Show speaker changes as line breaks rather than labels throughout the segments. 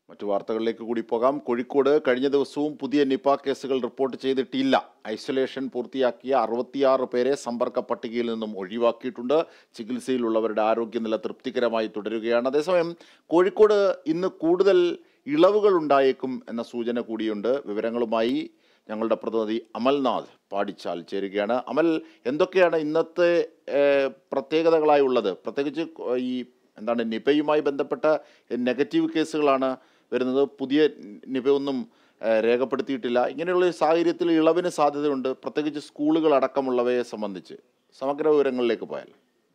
മറ്റു വാർത്തകളിലേക്ക് കൂടി പോകാം കോഴിക്കോട് കഴിഞ്ഞ ദിവസവും പുതിയ നിപ കേസുകൾ റിപ്പോർട്ട് ചെയ്തിട്ടില്ല ഐസൊലേഷൻ പൂർത്തിയാക്കിയ അറുപത്തിയാറ് പേരെ സമ്പർക്ക പട്ടികയിൽ നിന്നും ഒഴിവാക്കിയിട്ടുണ്ട് ചികിത്സയിലുള്ളവരുടെ ആരോഗ്യനില തൃപ്തികരമായി തുടരുകയാണ് അതേസമയം കോഴിക്കോട് ഇന്ന് കൂടുതൽ ഇളവുകൾ ഉണ്ടായേക്കും എന്ന സൂചന കൂടിയുണ്ട് വിവരങ്ങളുമായി ഞങ്ങളുടെ പ്രതിനിധി അമൽനാഥ് പാടിച്ചാൽ ചേരുകയാണ് അമൽ എന്തൊക്കെയാണ് ഇന്നത്തെ ഏഹ്, പ്രത്യേകതകളായി ഉള്ളത് പ്രത്യേകിച്ച് ഈ എന്താണ് നിപയുമായി ബന്ധപ്പെട്ട നെഗറ്റീവ് കേസുകളാണ് വരുന്നത് പുതിയ നിപയൊന്നും ഏഹ്, രേഖപ്പെടുത്തിയിട്ടില്ല ഇങ്ങനെയുള്ള ഈ സാഹചര്യത്തിൽ ഇളവിന് സാധ്യതയുണ്ട് പ്രത്യേകിച്ച് സ്കൂളുകൾ അടക്കമുള്ളവയെ സംബന്ധിച്ച് സമഗ്ര വിവരങ്ങളിലേക്ക് പോയാൽ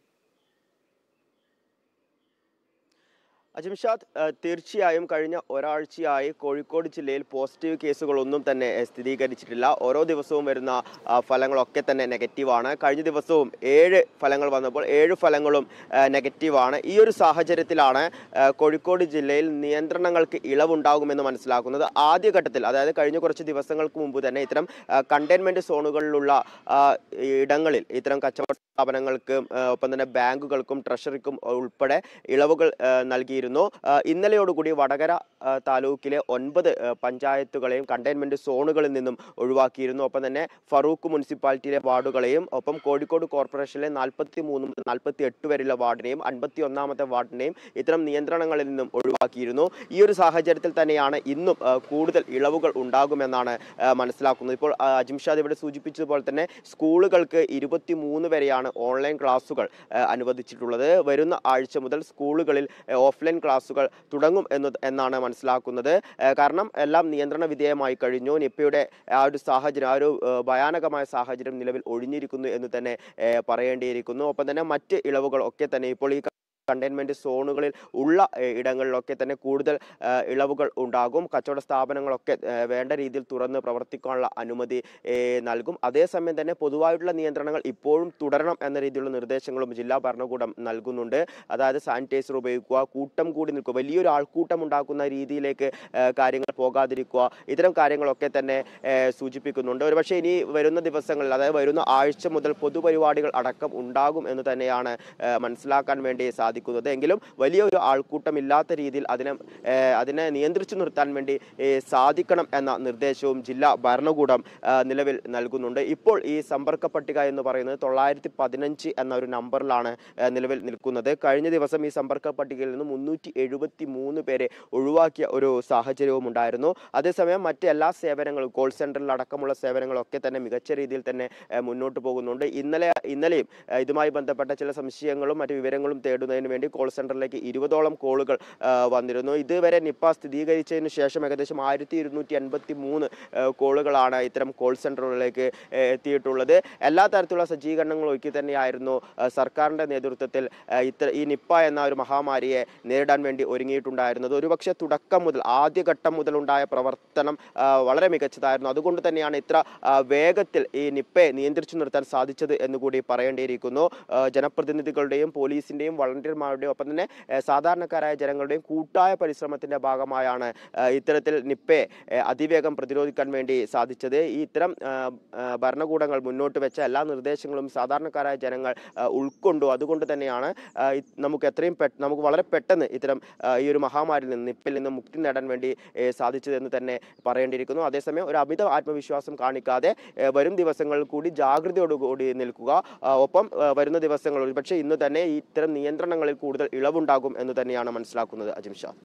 അജിംഷാദ് ഏഹ്, തീർച്ചയായും കഴിഞ്ഞ ഒരാഴ്ചയായി കോഴിക്കോട് ജില്ലയിൽ പോസിറ്റീവ് കേസുകളൊന്നും തന്നെ ഏഹ്, സ്ഥിരീകരിച്ചിട്ടില്ല ഓരോ ദിവസവും വരുന്ന ആ, ഫലങ്ങളൊക്കെ തന്നെ നെഗറ്റീവാണ് കഴിഞ്ഞ ദിവസവും ഏഴ് ഫലങ്ങൾ വന്നപ്പോൾ ഏഴ് ഫലങ്ങളും ഏഹ്, നെഗറ്റീവാണ് ഈ ഒരു സാഹചര്യത്തിലാണ് ഏഹ്, കോഴിക്കോട് ജില്ലയിൽ നിയന്ത്രണങ്ങൾക്ക് ഇളവുണ്ടാകുമെന്ന് മനസ്സിലാക്കുന്നത് ആദ്യഘട്ടത്തിൽ അതായത് കഴിഞ്ഞ കുറച്ച് ദിവസങ്ങൾക്ക് മുമ്പ് തന്നെ ഇത്തരം കണ്ടെയ്ൻമെന്റ് സോണുകളിലുള്ള ആ, ഇടങ്ങളിൽ ഇത്തരം കച്ചവട സ്ഥാപനങ്ങൾക്കും ഏഹ്, ഒപ്പം തന്നെ ബാങ്കുകൾക്കും ട്രഷറിക്കും ഉൾപ്പെടെ ഇളവുകൾ ഏഹ്, നൽകിയിരുന്നു ഏഹ്, ഇന്നലെയോടുകൂടി വടകര ഏഹ്, താലൂക്കിലെ ഒൻപത് ഏഹ്, പഞ്ചായത്തുകളെയും കണ്ടെയ്ൻമെന്റ് സോണുകളിൽ നിന്നും ഒഴിവാക്കിയിരുന്നു ഒപ്പം തന്നെ ഫറൂഖ് മുനിസിപ്പാലിറ്റിയിലെ വാർഡുകളെയും ഒപ്പം കോഴിക്കോട് കോർപ്പറേഷനിലെ നാൽപ്പത്തി മൂന്ന് മുതൽ നാൽപ്പത്തി എട്ട് വരെയുള്ള വാർഡിനെയും അൻപത്തി ഒന്നാമത്തെ വാർഡിനെയും ഇത്തരം നിയന്ത്രണങ്ങളിൽ നിന്നും ഒഴിവാക്കിയിരുന്നു ഈ ഒരു സാഹചര്യത്തിൽ തന്നെയാണ് ഇന്നും ഏഹ്, കൂടുതൽ ഇളവുകൾ ഉണ്ടാകുമെന്നാണ് ഏഹ്, മനസ്സിലാക്കുന്നത് ഇപ്പോൾ ആ, അജിംഷാദ് ഇവിടെ സൂചിപ്പിച്ചതുപോലെ തന്നെ സ്കൂളുകൾക്ക് ഇരുപത്തി മൂന്ന് വരെയാണ് ഓൺലൈൻ ക്ലാസുകൾ ഏഹ്, അനുവദിച്ചിട്ടുള്ളത് വരുന്ന ആഴ്ച മുതൽ സ്കൂളുകളിൽ ഏഹ്, ഓഫ്ലൈൻ ക്ലാസുകൾ തുടങ്ങും എന്ന് എന്നാണ് മനസ്സിലാക്കുന്നത് ഏഹ്, കാരണം എല്ലാം നിയന്ത്രണ വിധേയമായി കഴിഞ്ഞു നിപ്പയുടെ ആ ഒരു സാഹചര്യം ആ ഒരു ഏഹ്, ഭയാനകമായ സാഹചര്യം നിലവിൽ ഒഴിഞ്ഞിരിക്കുന്നു എന്ന് തന്നെ ഏഹ്, പറയേണ്ടിയിരിക്കുന്നു ഒപ്പം തന്നെ മറ്റ് ഇളവുകൾ ഒക്കെ തന്നെ ഇപ്പോൾ ഈ കണ്ടെയ്ൻമെന്റ് സോണുകളിൽ ഉള്ള ഏഹ്, ഇടങ്ങളിലൊക്കെ തന്നെ കൂടുതൽ ഏഹ്, ഇളവുകൾ ഉണ്ടാകും കച്ചവട സ്ഥാപനങ്ങളൊക്കെ ഏഹ്, വേണ്ട രീതിയിൽ തുറന്ന് പ്രവർത്തിക്കാനുള്ള അനുമതി ഏഹ്, നൽകും അതേസമയം തന്നെ പൊതുവായിട്ടുള്ള നിയന്ത്രണങ്ങൾ ഇപ്പോഴും തുടരണം എന്ന രീതിയിലുള്ള നിർദ്ദേശങ്ങളും ജില്ലാ ഭരണകൂടം നൽകുന്നുണ്ട് അതായത് സാനിറ്റൈസർ ഉപയോഗിക്കുക കൂട്ടം കൂടി നിൽക്കുക വലിയൊരു ആൾക്കൂട്ടം ഉണ്ടാക്കുന്ന രീതിയിലേക്ക് ഏഹ്, കാര്യങ്ങൾ പോകാതിരിക്കുക ഇത്തരം കാര്യങ്ങളൊക്കെ തന്നെ ഏഹ്, സൂചിപ്പിക്കുന്നുണ്ട് ഒരുപക്ഷെ ഇനി വരുന്ന ദിവസങ്ങളിൽ അതായത് വരുന്ന ആഴ്ച മുതൽ പൊതുപരിപാടികൾ അടക്കം ഉണ്ടാകും എന്ന് തന്നെയാണ് ഏഹ്, മനസ്സിലാക്കാൻ വേണ്ടി സാധിക്കുന്നത് എങ്കിലും വലിയൊരു ആൾക്കൂട്ടമില്ലാത്ത രീതിയിൽ അതിനെ ഏഹ്, അതിനെ നിയന്ത്രിച്ചു നിർത്താൻ വേണ്ടി ഏഹ്, സാധിക്കണം എന്ന നിർദ്ദേശവും ജില്ലാ ഭരണകൂടം ഏഹ്, നിലവിൽ നൽകുന്നുണ്ട് ഇപ്പോൾ ഈ സമ്പർക്ക പട്ടിക എന്ന് പറയുന്നത് തൊള്ളായിരത്തി പതിനഞ്ച് എന്ന ഒരു നമ്പറിലാണ് ഏഹ്, നിലവിൽ നിൽക്കുന്നത് കഴിഞ്ഞ ദിവസം ഈ സമ്പർക്ക പട്ടികയിൽ നിന്ന് മുന്നൂറ്റി എഴുപത്തി മൂന്ന് പേരെ ഒഴിവാക്കിയ ഒരു സാഹചര്യവും ഉണ്ടായിരുന്നു അതേസമയം മറ്റ് എല്ലാ സേവനങ്ങളും കോൾ സെന്ററിൽ അടക്കമുള്ള സേവനങ്ങളൊക്കെ തന്നെ മികച്ച രീതിയിൽ തന്നെ ഏഹ്, മുന്നോട്ട് പോകുന്നുണ്ട് ഇന്നലെ ഇന്നലെയും ഏഹ്, ഇതുമായി ബന്ധപ്പെട്ട ചില സംശയങ്ങളും മറ്റു വിവരങ്ങളും തേടുന്നതിന് വേണ്ടി കോൾ സെന്ററിലേക്ക് ഇരുപതോളം കോളുകൾ ഏഹ്, വന്നിരുന്നു ഇതുവരെ നിപ്പ സ്ഥിരീകരിച്ചതിന് ശേഷം ഏകദേശം ആയിരത്തി ഇരുന്നൂറ്റി എൺപത്തി മൂന്ന് കോളുകളാണ് ഇത്തരം കോൾ സെന്ററുകളിലേക്ക് ഏഹ്, എത്തിയിട്ടുള്ളത് എല്ലാ തരത്തിലുള്ള സജ്ജീകരണങ്ങളും ഒരുക്കി തന്നെയായിരുന്നു ഏഹ്, സർക്കാരിന്റെ നേതൃത്വത്തിൽ ഏഹ്, ഇത്ര ഈ നിപ്പ എന്ന ഒരു മഹാമാരിയെ നേരിടാൻ വേണ്ടി ഒരുങ്ങിയിട്ടുണ്ടായിരുന്നത് ഒരുപക്ഷെ തുടക്കം മുതൽ ആദ്യഘട്ടം മുതൽ ഉണ്ടായ പ്രവർത്തനം ആ, വളരെ മികച്ചതായിരുന്നു അതുകൊണ്ട് തന്നെയാണ് ഇത്ര ആ, വേഗത്തിൽ ഈ നിപ്പയെ നിയന്ത്രിച്ചു നിർത്താൻ സാധിച്ചത് എന്നുകൂടി പറയേണ്ടിയിരിക്കുന്നു ആ, ജനപ്രതിനിധികളുടെയും പോലീസിന്റെയും വളണ്ടിയർമാരുടെയും ഒപ്പം തന്നെ ഏ, സാധാരണക്കാരായ ജനങ്ങളുടെയും കൂട്ടായ പരിശ്രമത്തിന്റെ ഭാഗമായാണ് ആ, ഇത്തരത്തിൽ നിപ്പയെ ഏ, അതിവേഗം പ്രതിരോധിക്കാൻ വേണ്ടി സാധിച്ചത് ഈ ഇത്തരം ആ, ആ, ഭരണകൂടങ്ങൾ മുന്നോട്ട് വെച്ച എല്ലാ നിർദ്ദേശങ്ങളും സാധാരണക്കാരായ ജനങ്ങൾ ആ, ഉൾക്കൊണ്ടു അതുകൊണ്ട് തന്നെയാണ് ആ, ഇത് നമുക്ക് എത്രയും പെ നമുക്ക് വളരെ പെട്ടെന്ന് ഇത്തരം ആ, ഈ ഒരു മഹാമാരിയിൽ നിന്ന് നിപ്പിൽ നിന്ന് മുക്തി നേടാൻ വേണ്ടി ഏ, സാധിച്ചതെന്ന് തന്നെ പറയേണ്ടിയിരിക്കുന്നു അതേസമയം ഒരു അമിത ആത്മവിശ്വാസം കാണിക്കാതെ ഏ, വരും ദിവസങ്ങളിൽ കൂടി ജാഗ്രതയോടുകൂടി നിൽക്കുക ആ, ഒപ്പം ആ, വരുന്ന ദിവസങ്ങളിൽ ഒരുപക്ഷെ ഇന്ന് തന്നെ ഇത്തരം നിയന്ത്രണങ്ങളിൽ കൂടുതൽ ഇളവുണ്ടാകും എന്ന് തന്നെയാണ് മനസ്സിലാക്കുന്നത് അജിംഷാ